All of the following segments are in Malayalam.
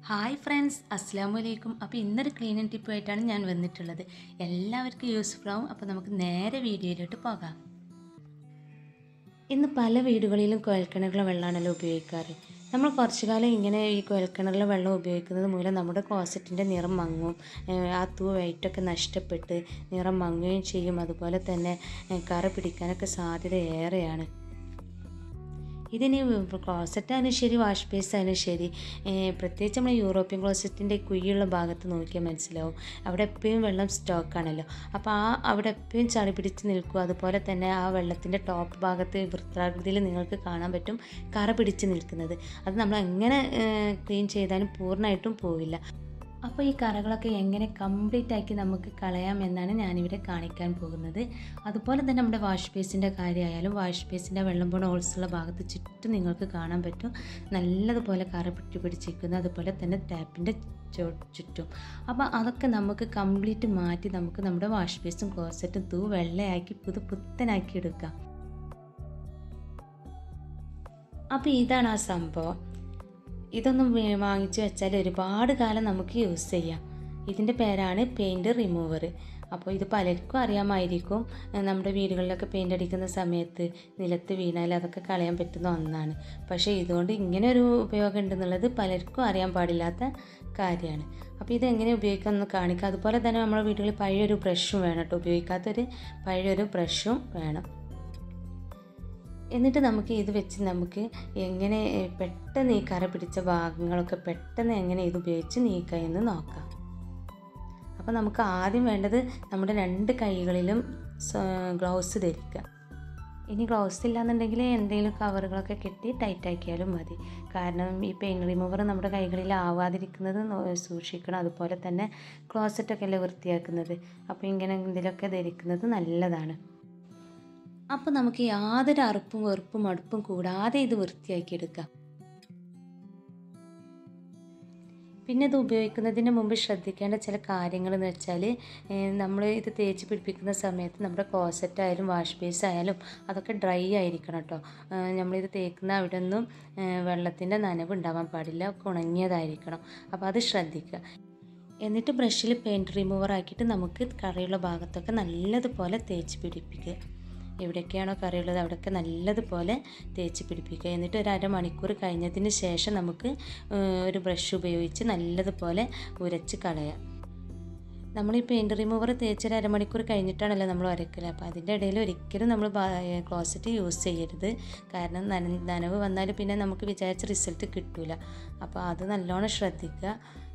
ഹായ് ഫ്രണ്ട്സ് അസ്സാം വലൈക്കും അപ്പോൾ ഇന്നൊരു ക്ലീനിങ് ടിപ്പുമായിട്ടാണ് ഞാൻ വന്നിട്ടുള്ളത് എല്ലാവർക്കും യൂസ്ഫുൾ ആവും അപ്പോൾ നമുക്ക് നേരെ വീഡിയോയിലോട്ട് പോകാം ഇന്ന് പല വീടുകളിലും കുഴൽക്കിണറിലെ വെള്ളമാണല്ലോ ഉപയോഗിക്കാറ് നമ്മൾ കുറച്ചു കാലം ഇങ്ങനെ ഈ കുഴൽക്കിണറിലെ വെള്ളം ഉപയോഗിക്കുന്നത് മൂലം നമ്മുടെ ക്ലോസറ്റിൻ്റെ നിറം മങ്ങും ഏഹ് ആ തൂ വൈറ്റൊക്കെ നഷ്ടപ്പെട്ട് നിറം മങ്ങുകയും ചെയ്യും അതുപോലെ തന്നെ ഏഹ് കറ പിടിക്കാനൊക്കെ സാധ്യത ഏറെയാണ് ഇതിന് ക്ലോസറ്റ് ആയാലും ശരി വാഷ് ബേസ് ആയാലും ശരി ഏഹ് പ്രത്യേകിച്ച് നമ്മൾ യൂറോപ്യൻ ക്ലോസറ്റിൻ്റെ കുഴിയുള്ള ഭാഗത്ത് നോക്കിയാൽ മനസ്സിലാവും അവിടെ എപ്പോഴും വെള്ളം സ്റ്റോക്കാണല്ലോ അപ്പോൾ ആ അവിടെ എപ്പോഴും ചളി പിടിച്ച് നിൽക്കും അതുപോലെ തന്നെ ആ വെള്ളത്തിൻ്റെ ടോപ്പ് ഭാഗത്ത് വൃത്താകൃതിയിൽ നിങ്ങൾക്ക് കാണാൻ പറ്റും കറ പിടിച്ച് നിൽക്കുന്നത് അത് നമ്മൾ എങ്ങനെ ക്ലീൻ ചെയ്താലും പൂർണ്ണമായിട്ടും പോവില്ല അപ്പോൾ ഈ കറകളൊക്കെ എങ്ങനെ കംപ്ലീറ്റ് ആക്കി നമുക്ക് കളയാം എന്നാണ് ഞാനിവിടെ കാണിക്കാൻ പോകുന്നത് അതുപോലെ തന്നെ നമ്മുടെ വാഷ് ബേസിൻ്റെ കാര്യമായാലും വാഷ് ബേസിൻ്റെ വെള്ളം പോണ ഹോൾസുള്ള ഭാഗത്ത് ചുറ്റും നിങ്ങൾക്ക് കാണാൻ പറ്റും നല്ലതുപോലെ കറ പിടി പിടിച്ചിരിക്കുന്നു അതുപോലെ തന്നെ ടാപ്പിൻ്റെ ചുറ്റും അപ്പോൾ അതൊക്കെ നമുക്ക് കംപ്ലീറ്റ് മാറ്റി നമുക്ക് നമ്മുടെ വാഷ് ബേസും ക്ലോസറ്റും തൂ വെള്ളയാക്കി പുതു പുത്തനാക്കി എടുക്കാം അപ്പോൾ ഇതാണ് ആ സംഭവം ഇതൊന്നും വേ- വാങ്ങിച്ച് വെച്ചാൽ ഒരുപാട് കാലം നമുക്ക് യൂസ് ചെയ്യാം ഇതിൻ്റെ പേരാണ് പെയിൻറ് റിമൂവർ അപ്പോൾ ഇത് പലർക്കും അറിയാമായിരിക്കും ഏഹ് നമ്മുടെ വീടുകളിലൊക്കെ പെയിൻ്റ് അടിക്കുന്ന സമയത്ത് നിലത്ത് വീണാൽ അതൊക്കെ കളയാൻ പറ്റുന്ന ഒന്നാണ് പക്ഷേ ഇതുകൊണ്ട് ഇങ്ങനെ ഒരു ഉപയോഗം ഉണ്ടെന്നുള്ളത് പലർക്കും അറിയാൻ പാടില്ലാത്ത കാര്യമാണ് അപ്പോൾ ഇത് എങ്ങനെ ഉപയോഗിക്കാമെന്ന് കാണിക്കാം അതുപോലെ തന്നെ നമ്മുടെ വീടുകളിൽ പഴയൊരു ബ്രഷും വേണം കേട്ടോ ഉപയോഗിക്കാത്തൊരു പഴയൊരു ബ്രഷും വേണം എന്നിട്ട് നമുക്ക് ഇത് വെച്ച് നമുക്ക് എങ്ങനെ ഏഹ്, പെട്ടെന്ന് ഈ കറ പിടിച്ച ഭാഗങ്ങളൊക്കെ പെട്ടെന്ന് എങ്ങനെ ഇത് ഉപയോഗിച്ച് നീക്കാം എന്ന് നോക്കാം അപ്പോൾ നമുക്ക് ആദ്യം വേണ്ടത് നമ്മുടെ രണ്ട് കൈകളിലും ഗ്ലൗസ് ധരിക്കുക ഇനി ഗ്ലൗസ് ഇല്ലാന്നുണ്ടെങ്കിൽ എന്തെങ്കിലും കവറുകളൊക്കെ കെട്ടി ടൈറ്റ് ആക്കിയാലും മതി കാരണം ഈ പെയിൻ റിമൂവർ നമ്മുടെ കൈകളിൽ ആവാതിരിക്കുന്നത് നോ- സൂക്ഷിക്കണം അതുപോലെ തന്നെ ക്ലോസറ്റൊക്കെ അല്ലേ വൃത്തിയാക്കുന്നത് അപ്പോൾ ഇങ്ങനെ എന്തെങ്കിലുമൊക്കെ ധരിക്കുന്നത് നല്ലതാണ് അപ്പോൾ നമുക്ക് യാതൊരു അറുപ്പും വെറുപ്പും മടുപ്പും കൂടാതെ ഇത് വൃത്തിയാക്കി എടുക്കാം പിന്നെ ഇത് ഉപയോഗിക്കുന്നതിന് മുമ്പ് ശ്രദ്ധിക്കേണ്ട ചില കാര്യങ്ങൾ എന്ന് വെച്ചാൽ നമ്മൾ ഇത് തേച്ച് പിടിപ്പിക്കുന്ന സമയത്ത് നമ്മുടെ ക്ലോസറ്റ് ആയാലും വാഷ് ബേസ് ആയാലും അതൊക്കെ ഡ്രൈ ആയിരിക്കണം കേട്ടോ നമ്മളിത് തേക്കുന്ന അവിടെ ഒന്നും വെള്ളത്തിൻ്റെ നനവ് ഉണ്ടാവാൻ പാടില്ല ഒക്കെ ഉണങ്ങിയതായിരിക്കണം അപ്പോൾ അത് ശ്രദ്ധിക്കുക എന്നിട്ട് ബ്രഷിൽ പെയിൻറ്റ് റിമൂവർ ആക്കിയിട്ട് നമുക്ക് കറിയുള്ള ഭാഗത്തൊക്കെ നല്ലതുപോലെ തേച്ച് പിടിപ്പിക്കുക എവിടെയൊക്കെയാണോ കറിയുള്ളത് അവിടെയൊക്കെ നല്ലതുപോലെ തേച്ച് പിടിപ്പിക്കുക എന്നിട്ട് ഒരു അരമണിക്കൂർ കഴിഞ്ഞതിന് ശേഷം നമുക്ക് ഏഹ്, ഒരു ബ്രഷ് ഉപയോഗിച്ച് നല്ലതുപോലെ ഉരച്ച് കളയാം നമ്മൾ ഈ പെയിൻറ് റിമൂവർ തേച്ചൊരു അരമണിക്കൂർ കഴിഞ്ഞിട്ടാണല്ലോ നമ്മൾ ഉരക്കൽ അപ്പോൾ അതിൻ്റെ ഇടയിൽ ഒരിക്കലും നമ്മൾ ക്ലോസറ്റ് യൂസ് ചെയ്യരുത് കാരണം നന നനവ് വന്നാൽ പിന്നെ നമുക്ക് വിചാരിച്ച റിസൾട്ട് കിട്ടില്ല അപ്പോൾ അത് നല്ലോണം ശ്രദ്ധിക്കുക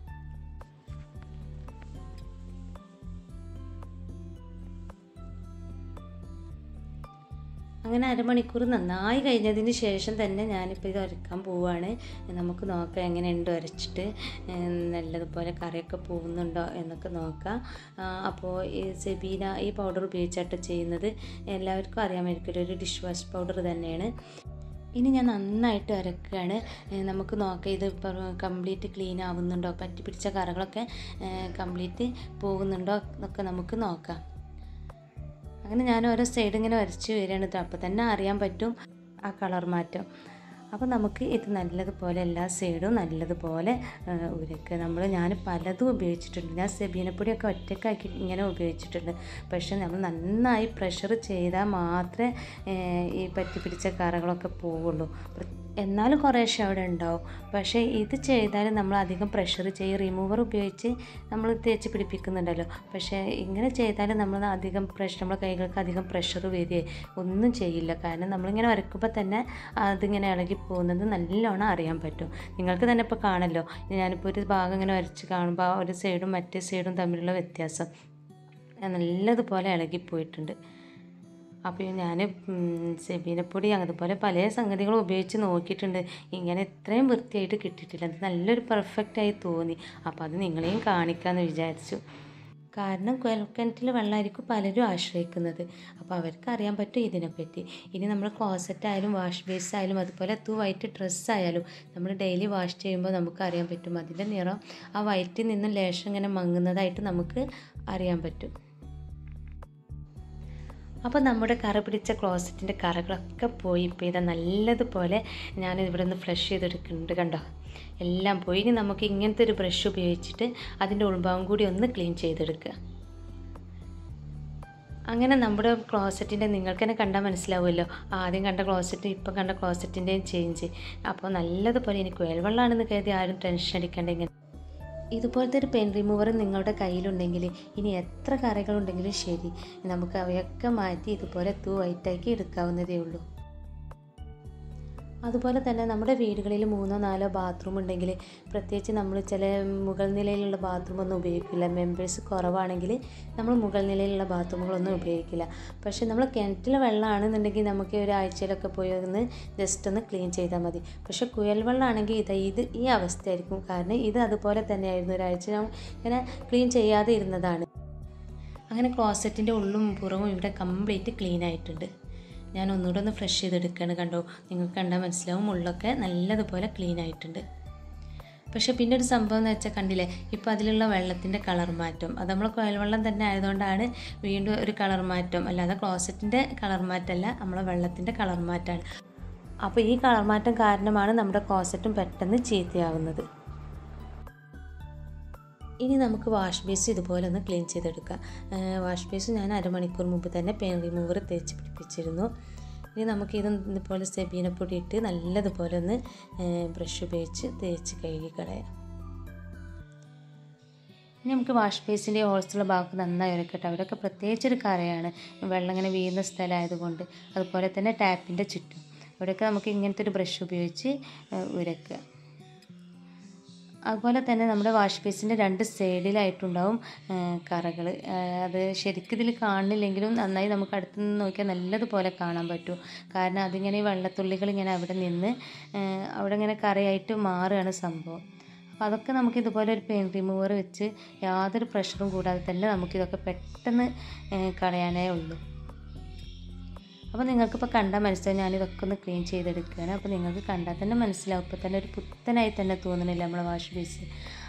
അങ്ങനെ അരമണിക്കൂർ നന്നായി കഴിഞ്ഞതിന് ശേഷം തന്നെ ഞാനിപ്പോൾ ഇത് ഉരക്കാൻ പോവുകയാണ് നമുക്ക് നോക്കാം എങ്ങനെയുണ്ട് ഉരച്ചിട്ട് ഏഹ് നല്ലതുപോലെ കറിയൊക്കെ പോകുന്നുണ്ടോ എന്നൊക്കെ നോക്കാം ആ, അപ്പോൾ ഈ സെബീന ഈ പൗഡർ ഉപയോഗിച്ചാട്ടോ ചെയ്യുന്നത് എല്ലാവർക്കും അറിയാമായിരിക്കും ഒരു ഡിഷ് വാഷ് പൗഡർ തന്നെയാണ് ഇനി ഞാൻ നന്നായിട്ട് ഉരക്കുകയാണ് ഏഹ് നമുക്ക് നോക്കാം ഇത് ഇപ്പോൾ കംപ്ലീറ്റ് ക്ലീൻ ആവുന്നുണ്ടോ പറ്റി പിടിച്ച കറകളൊക്കെ കംപ്ലീറ്റ് പോകുന്നുണ്ടോ എന്നൊക്കെ നമുക്ക് നോക്കാം അങ്ങനെ ഞാൻ ഓരോ സൈഡ് ഇങ്ങനെ വരച്ച് വരികയാണ് ഇത് അപ്പോൾ തന്നെ അറിയാൻ പറ്റും ആ കളർ മാറ്റം അപ്പോൾ നമുക്ക് ഇത് നല്ലതുപോലെ എല്ലാ സൈഡും നല്ലതുപോലെ ഉരക്കുക നമ്മൾ ഞാൻ പലതും ഉപയോഗിച്ചിട്ടുണ്ട് ഞാൻ സെബീനപ്പൊടിയൊക്കെ ഒറ്റക്കാക്കി ഇങ്ങനെ ഉപയോഗിച്ചിട്ടുണ്ട് പക്ഷേ നമ്മൾ നന്നായി പ്രഷർ ചെയ്താൽ മാത്രമേ ഏഹ്, ഈ പറ്റി പിടിച്ച കറകളൊക്കെ പോവുള്ളൂ പ്ര- എന്നാലും കുറേശ്ശെ അവിടെ ഉണ്ടാവും പക്ഷേ ഇത് ചെയ്താൽ നമ്മൾ അധികം പ്രഷർ ചെയ്യും റിമൂവർ ഉപയോഗിച്ച് നമ്മൾ തേച്ച് പിടിപ്പിക്കുന്നുണ്ടല്ലോ പക്ഷേ ഇങ്ങനെ ചെയ്താൽ നമ്മൾ അധികം പ്രഷർ നമ്മുടെ കൈകൾക്ക് അധികം പ്രഷർ വരികയെ ഒന്നും ചെയ്യില്ല കാരണം നമ്മളിങ്ങനെ വരക്കുമ്പോൾ തന്നെ അതിങ്ങനെ ഇളകി പോകുന്നത് നല്ലോണം അറിയാൻ പറ്റും നിങ്ങൾക്ക് തന്നെ ഇപ്പോൾ കാണല്ലോ ഞാനിപ്പോൾ ഒരു ഭാഗം ഇങ്ങനെ വരച്ച് കാണുമ്പോൾ ആ ഒരു സൈഡും മറ്റേ സൈഡും തമ്മിലുള്ള വ്യത്യാസം നല്ലതുപോലെ ഇളകിപ്പോയിട്ടുണ്ട് അപ്പോൾ ഞാൻ സെബീനപ്പൊടി അതുപോലെ പല സംഗതികളും ഉപയോഗിച്ച് നോക്കിയിട്ടുണ്ട് ഇങ്ങനെ ഇത്രയും വൃത്തിയായിട്ട് കിട്ടിയിട്ടില്ല അത് നല്ലൊരു പെർഫെക്റ്റായി തോന്നി അപ്പോൾ അത് നിങ്ങളെയും കാണിക്കാമെന്ന് വിചാരിച്ചു കാരണം കുഴൽക്കിണറ്റിൽ വെള്ളമായിരിക്കും പലരും ആശ്രയിക്കുന്നത് അപ്പോൾ അവർക്ക് അറിയാൻ പറ്റും ഇതിനെപ്പറ്റി ഇനി നമ്മൾ ക്ലോസറ്റ് ആയാലും വാഷ് ബേസ് ആയാലും അതുപോലെ തൂ വൈറ്റ് ഡ്രസ്സ് ആയാലും നമ്മൾ ഡെയിലി വാഷ് ചെയ്യുമ്പോൾ നമുക്ക് അറിയാൻ പറ്റും അതിൻ്റെ നിറം ആ വൈറ്റിൽ നിന്ന് ലേശം ഇങ്ങനെ മങ്ങുന്നതായിട്ട് നമുക്ക് അറിയാൻ പറ്റും അപ്പോൾ നമ്മുടെ കറ പിടിച്ച ക്ലോസറ്റിൻ്റെ കറകളൊക്കെ പോയി ഇപ്പോൾ ഇതാ നല്ലതുപോലെ ഞാൻ ഇവിടെ നിന്ന് ഫ്ലഷ് ചെയ്തെടുക്കുന്നുണ്ട് കണ്ടോ എല്ലാം പോയി ഇനി നമുക്ക് ഇങ്ങനത്തെ ഒരു ബ്രഷ് ഉപയോഗിച്ചിട്ട് അതിൻ്റെ ഉൾഭാഗം കൂടി ഒന്ന് ക്ലീൻ ചെയ്തെടുക്കുക അങ്ങനെ നമ്മുടെ ക്ലോസറ്റിൻ്റെ നിങ്ങൾക്ക് തന്നെ കണ്ടാൽ മനസ്സിലാവുമല്ലോ ആദ്യം കണ്ട ക്ലോസറ്റും ഇപ്പം കണ്ട ക്ലോസറ്റിൻ്റെയും ചേഞ്ച് അപ്പോൾ നല്ലതുപോലെ എനിക്ക് വെള്ളമാണെന്ന് കരുതി ആരും ടെൻഷൻ അടിക്കേണ്ട ഇങ്ങനെ ഇതുപോലത്തെ ഒരു പെൻ റിമൂവർ നിങ്ങളുടെ കയ്യിലുണ്ടെങ്കിൽ ഇനി എത്ര കറകളുണ്ടെങ്കിലും ശരി നമുക്ക് അവയൊക്കെ മാറ്റി ഇതുപോലെ തൂ വൈറ്റാക്കി എടുക്കാവുന്നതേ ഉള്ളൂ അതുപോലെ തന്നെ നമ്മുടെ വീടുകളിൽ മൂന്നോ നാലോ ബാത്റൂം ഉണ്ടെങ്കിൽ പ്രത്യേകിച്ച് നമ്മൾ ചില മുകൾ നിലയിലുള്ള ബാത്റൂം ഒന്നും ഉപയോഗിക്കില്ല മെമ്പേഴ്സ് കുറവാണെങ്കിൽ നമ്മൾ മുകൾ നിലയിലുള്ള ബാത്റൂമുകളൊന്നും ഉപയോഗിക്കില്ല പക്ഷേ നമ്മൾ കിണറ്റിലെ വെള്ളമാണെന്നുണ്ടെങ്കിൽ നമുക്ക് ഒരാഴ്ചയിലൊക്കെ പോയി ഒന്ന് ജസ്റ്റ് ഒന്ന് ക്ലീൻ ചെയ്താൽ മതി പക്ഷേ കുയൽ വെള്ളമാണെങ്കിൽ ഇത് ഇത് ഈ അവസ്ഥയായിരിക്കും കാരണം ഇത് അതുപോലെ തന്നെയായിരുന്നു ഒരാഴ്ച ഞാൻ ഇങ്ങനെ ക്ലീൻ ചെയ്യാതെ ഇരുന്നതാണ് അങ്ങനെ ക്ലോസറ്റിൻ്റെ ഉള്ളും പുറവും ഇവിടെ കംപ്ലീറ്റ് ക്ലീൻ ആയിട്ടുണ്ട് ഞാൻ ഒന്നുകൂടെ ഒന്ന് ഫ്രഷ് ചെയ്തെടുക്കുകയാണ് കണ്ടോ നിങ്ങൾക്ക് കണ്ടാൽ മനസ്സിലാവും ഉള്ളൊക്കെ നല്ലതുപോലെ ക്ലീൻ ആയിട്ടുണ്ട് പക്ഷേ പിന്നെ ഒരു സംഭവം എന്ന് വെച്ചാൽ കണ്ടില്ലേ ഇപ്പോൾ അതിലുള്ള വെള്ളത്തിൻ്റെ കളർ മാറ്റം അത് നമ്മൾ കുഴൽവെള്ളം തന്നെ ആയതുകൊണ്ടാണ് വീണ്ടും ഒരു കളർ മാറ്റം അല്ലാതെ ക്ലോസറ്റിൻ്റെ കളർ മാറ്റമല്ല നമ്മളെ വെള്ളത്തിൻ്റെ കളർ മാറ്റമാണ് അപ്പോൾ ഈ കളർ മാറ്റം കാരണമാണ് നമ്മുടെ ക്ലോസറ്റും പെട്ടെന്ന് ചീത്തയാവുന്നത് ഇനി നമുക്ക് വാഷ് ബേസ് ഇതുപോലെ ഒന്ന് ക്ലീൻ ചെയ്തെടുക്കാം വാഷ് ബേസ് ഞാൻ അരമണിക്കൂർ മുമ്പ് തന്നെ പെയിൻ റിമൂവർ തേച്ച് പിടിപ്പിച്ചിരുന്നു ഇനി നമുക്ക് ഇത് ഇതുപോലെ സെബീനപ്പൊടി ഇട്ട് നല്ലതുപോലെ ഒന്ന് ബ്രഷ് ഉപയോഗിച്ച് തേച്ച് കഴുകി കളയാം ഇനി നമുക്ക് വാഷ് ബേസിൻ്റെ ഹോൾസുള്ള ഭാഗത്ത് നന്നായി ഉരക്കട്ടെ അവിടെയൊക്കെ പ്രത്യേകിച്ച് ഒരു കറയാണ് വെള്ളം ഇങ്ങനെ വീഴുന്ന സ്ഥലമായതുകൊണ്ട് അതുപോലെ തന്നെ ടാപ്പിൻ്റെ ചുറ്റും അവിടെയൊക്കെ നമുക്ക് ഇങ്ങനത്തെ ഒരു ബ്രഷ് ഉപയോഗിച്ച് ഉരക്കുക അതുപോലെ തന്നെ നമ്മുടെ വാഷ് ബേസിൻ്റെ രണ്ട് സൈഡിലായിട്ടുണ്ടാവും കറകൾ അത് ശരിക്കും ഇതിൽ കാണുന്നില്ലെങ്കിലും നന്നായി നമുക്ക് അടുത്ത് നിന്ന് നോക്കിയാൽ നല്ലതുപോലെ കാണാൻ പറ്റും കാരണം അതിങ്ങനെ വെള്ളത്തുള്ളികൾ ഇങ്ങനെ അവിടെ നിന്ന് അവിടെ ഇങ്ങനെ കറയായിട്ട് മാറുകയാണ് സംഭവം അപ്പോൾ അതൊക്കെ നമുക്ക് ഇതുപോലെ ഒരു പെയിൻ റിമൂവർ വെച്ച് യാതൊരു പ്രഷറും കൂടാതെ തന്നെ നമുക്കിതൊക്കെ പെട്ടെന്ന് കളയാനേ ഉള്ളൂ അപ്പോൾ നിങ്ങൾക്കിപ്പോൾ കണ്ടാൽ മനസ്സിലാവും ഞാനിതൊക്കെ ഒന്ന് ക്ലീൻ ചെയ്തെടുക്കുകയാണ് അപ്പോൾ നിങ്ങൾക്ക് കണ്ടാൽ തന്നെ മനസ്സിലാവും ഇപ്പോൾ തന്നെ ഒരു പുത്തനായി തന്നെ തോന്നണില്ല നമ്മളെ വാഷ് ബേസ്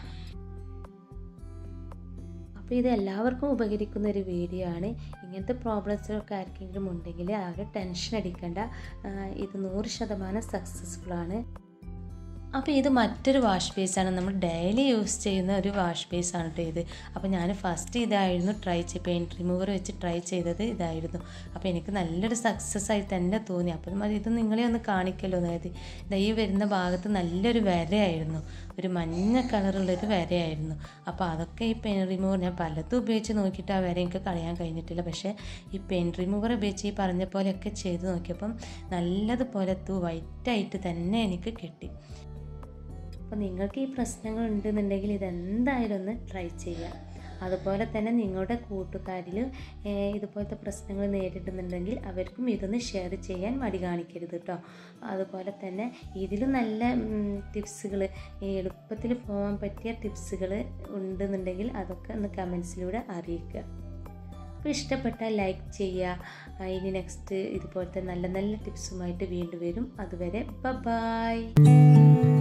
അപ്പോൾ ഇത് എല്ലാവർക്കും ഉപകരിക്കുന്ന ഒരു വീഡിയോ ആണ് ഇങ്ങനത്തെ പ്രോബ്ലംസൊക്കെ ആർക്കെങ്കിലും ഉണ്ടെങ്കിൽ ആരും ടെൻഷൻ അടിക്കേണ്ട ഇത് നൂറ് ശതമാനം സക്സസ്ഫുൾ ആണ് അപ്പോൾ ഇത് മറ്റൊരു വാഷ് ബേസാണ് നമ്മൾ ഡെയിലി യൂസ് ചെയ്യുന്ന ഒരു വാഷ് ബേസാണ് കേട്ടോ ഇത് അപ്പോൾ ഞാൻ ഫസ്റ്റ് ഇതായിരുന്നു ട്രൈ ചെയ്ത് പെയിൻറ്റ് റിമൂവർ വെച്ച് ട്രൈ ചെയ്തത് ഇതായിരുന്നു അപ്പോൾ എനിക്ക് നല്ലൊരു സക്സസ് ആയി തന്നെ തോന്നി അപ്പം ഇത് നിങ്ങളെ ഒന്ന് കാണിക്കല്ലോ അതായത് ഈ വരുന്ന ഭാഗത്ത് നല്ലൊരു വരയായിരുന്നു ഒരു മഞ്ഞ കളറുള്ളൊരു വരയായിരുന്നു അപ്പോൾ അതൊക്കെ ഈ പെയിൻ റിമൂവർ ഞാൻ പലതും ഉപയോഗിച്ച് നോക്കിയിട്ട് ആ വര എനിക്ക് കളയാൻ കഴിഞ്ഞിട്ടില്ല പക്ഷേ ഈ പെയിൻ റിമൂവർ ഉപയോഗിച്ച് ഈ പറഞ്ഞ പോലെയൊക്കെ ചെയ്ത് നോക്കിയപ്പം നല്ലതുപോലെ തൂ വൈറ്റായിട്ട് തന്നെ എനിക്ക് കിട്ടി അപ്പോൾ നിങ്ങൾക്ക് ഈ പ്രശ്നങ്ങൾ ഉണ്ടെന്നുണ്ടെങ്കിൽ ഇതെന്തായാലും ഒന്ന് ട്രൈ ചെയ്യാം അതുപോലെ തന്നെ നിങ്ങളുടെ കൂട്ടുകാരിൽ ഇതുപോലത്തെ പ്രശ്നങ്ങൾ നേരിടുന്നുണ്ടെങ്കിൽ അവർക്കും ഇതൊന്ന് ഷെയർ ചെയ്യാൻ മടി കാണിക്കരുത് കേട്ടോ അതുപോലെ തന്നെ ഇതിലും നല്ല ടിപ്സുകൾ എളുപ്പത്തിൽ പോകാൻ പറ്റിയ ടിപ്സുകൾ ഉണ്ടെന്നുണ്ടെങ്കിൽ അതൊക്കെ ഒന്ന് കമൻസിലൂടെ അറിയിക്കുക അപ്പോൾ ഇഷ്ടപ്പെട്ടാൽ ലൈക്ക് ചെയ്യുക ഇനി നെക്സ്റ്റ് ഇതുപോലത്തെ നല്ല നല്ല ടിപ്സുമായിട്ട് വീണ്ടും വരും അതുവരെ ബ ബായ്